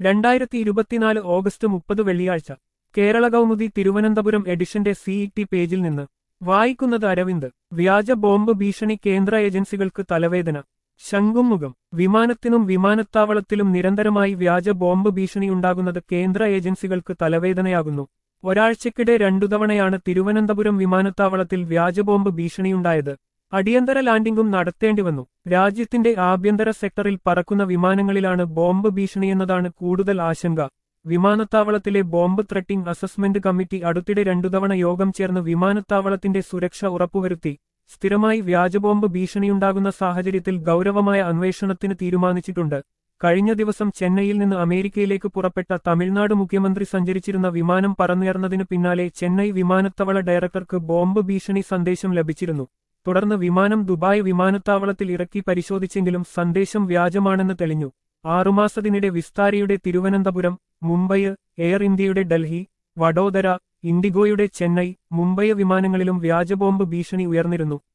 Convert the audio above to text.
രണ്ടായിരത്തി ഇരുപത്തിനാല് ഓഗസ്റ്റ് മുപ്പത് വെള്ളിയാഴ്ച കേരള കൗമുദി തിരുവനന്തപുരം എഡിഷന്റെ സിഇടി പേജിൽ നിന്ന് വായിക്കുന്നത് അരവിന്ദ് വ്യാജ ബോംബ് ഭീഷണി കേന്ദ്ര ഏജൻസികൾക്ക് തലവേദന ശംഖുമുഖം വിമാനത്തിനും വിമാനത്താവളത്തിലും നിരന്തരമായി വ്യാജ ബോംബ് ഭീഷണിയുണ്ടാകുന്നത് കേന്ദ്ര ഏജൻസികൾക്ക് തലവേദനയാകുന്നു ഒരാഴ്ചക്കിടെ രണ്ടു തവണയാണ് തിരുവനന്തപുരം വിമാനത്താവളത്തിൽ വ്യാജ ബോംബ് ഭീഷണിയുണ്ടായത് അടിയന്തര ലാൻഡിംഗും നടത്തേണ്ടിവന്നു രാജ്യത്തിന്റെ ആഭ്യന്തര സെക്ടറിൽ പറക്കുന്ന വിമാനങ്ങളിലാണ് ബോംബ് ഭീഷണിയെന്നതാണ് കൂടുതൽ ആശങ്ക വിമാനത്താവളത്തിലെ ബോംബ് ത്രെട്ടിംഗ് അസസ്മെന്റ് കമ്മിറ്റി അടുത്തിടെ രണ്ടു തവണ യോഗം ചേർന്ന് വിമാനത്താവളത്തിന്റെ സുരക്ഷ ഉറപ്പുവരുത്തി സ്ഥിരമായി വ്യാജബോംബ് ഭീഷണിയുണ്ടാകുന്ന സാഹചര്യത്തിൽ ഗൗരവമായ അന്വേഷണത്തിന് തീരുമാനിച്ചിട്ടുണ്ട് കഴിഞ്ഞ ദിവസം ചെന്നൈയിൽ നിന്ന് അമേരിക്കയിലേക്ക് പുറപ്പെട്ട തമിഴ്നാട് മുഖ്യമന്ത്രി സഞ്ചരിച്ചിരുന്ന വിമാനം പറന്നുയർന്നതിനു പിന്നാലെ ചെന്നൈ വിമാനത്താവള ഡയറക്ടർക്ക് ബോംബ് ഭീഷണി സന്ദേശം ലഭിച്ചിരുന്നു തുടർന്ന് വിമാനം ദുബായ് വിമാനത്താവളത്തിൽ ഇറക്കി പരിശോധിച്ചെങ്കിലും സന്ദേശം വ്യാജമാണെന്ന് തെളിഞ്ഞു ആറുമാസത്തിനിടെ വിസ്താരയുടെ തിരുവനന്തപുരം മുംബൈ എയർ ഇന്ത്യയുടെ ഡൽഹി വഡോദര ഇൻഡിഗോയുടെ ചെന്നൈ മുംബൈ വിമാനങ്ങളിലും വ്യാജബോംബ് ഭീഷണി ഉയർന്നിരുന്നു